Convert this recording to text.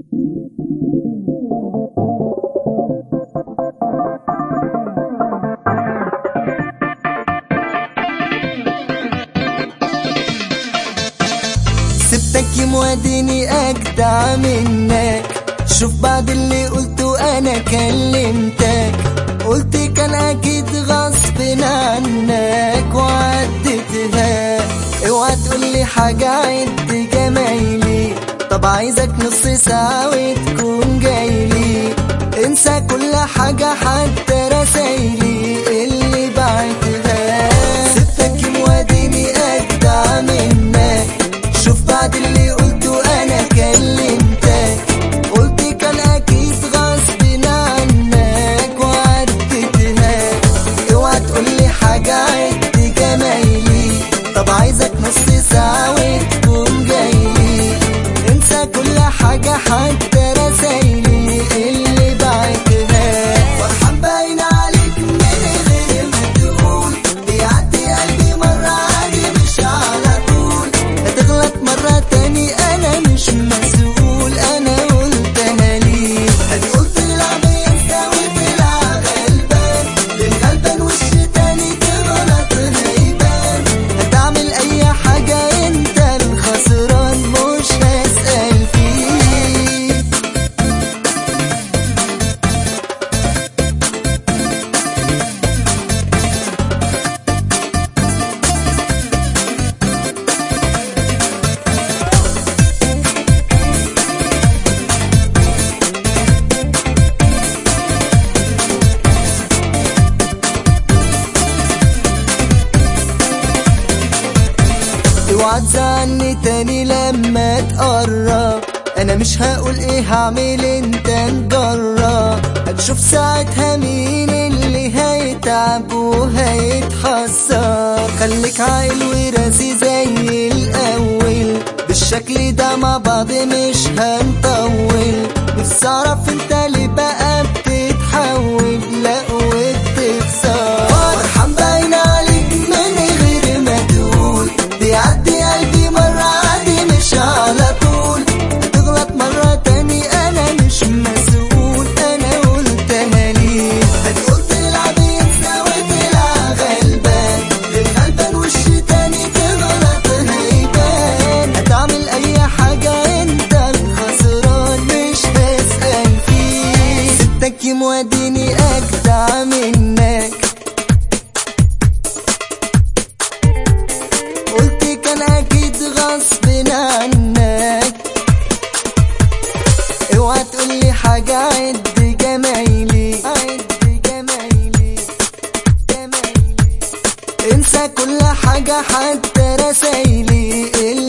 سبتك يموديني اجدع منك شوف بعد اللي قلته انا كلمتك قلت كان اكيد غصب عنك وعدتها اوعى تقولي حاجة عد جمايلي طب عايزك نص ساعة وتكون جايلي انسى كل حاجة حتى رسايلي اللي بعتها سبتك يموديني اجدع منك شوف بعد اللي قلته انا كلمتك قلت كان اكيد غصب عنك وعدتها اوعى تقولي حاجة عد جمايلي طب عايزك نص ساعة وتكون جايلي انسى كل حاجة حتى رسايلي اللي بعتها فرحان باين عليك من غير ما تقول بيعدي قلبي مرة عادي مش على طول هتغلط مرة تاني أنا مش مسؤول أنا قلت أنا ليه هتقول تلعب انت وتلعب غلبان للغلبان وش تاني تغلط هيبان هتعمل أي حاجة أنت الخسران مش هسأل فيك اوعى تزعلني تاني لما تقرب انا مش هقول ايه هعمل انت نجرب هنشوف ساعتها مين اللي هيتعب وهيتحسر خليك عاقل وراسي زي الاول بالشكل ده مع بعض مش هنطول نفسي اعرف انت ليه بقى بتتحول لا وبتخسر فرحان باين عليك من غير ما تقول بيعدي قلبي مرة عادي مش على طول هتغلط مرة تاني أنا مش مسؤول أنا قلت أنا ليه هتقول تلعب ينسى وتلعب غلبان الغلبان وش تاني تغلط هيبان هتعمل أي حاجة أنت الخسران مش هسأل فيه سبتك يموديني أجدع منك قلت كان اكيد غصب عنك اوعى تقولي حاجة عد جمايلي عد جمايلي جمايلي انسى كل حاجة حتى رسايلي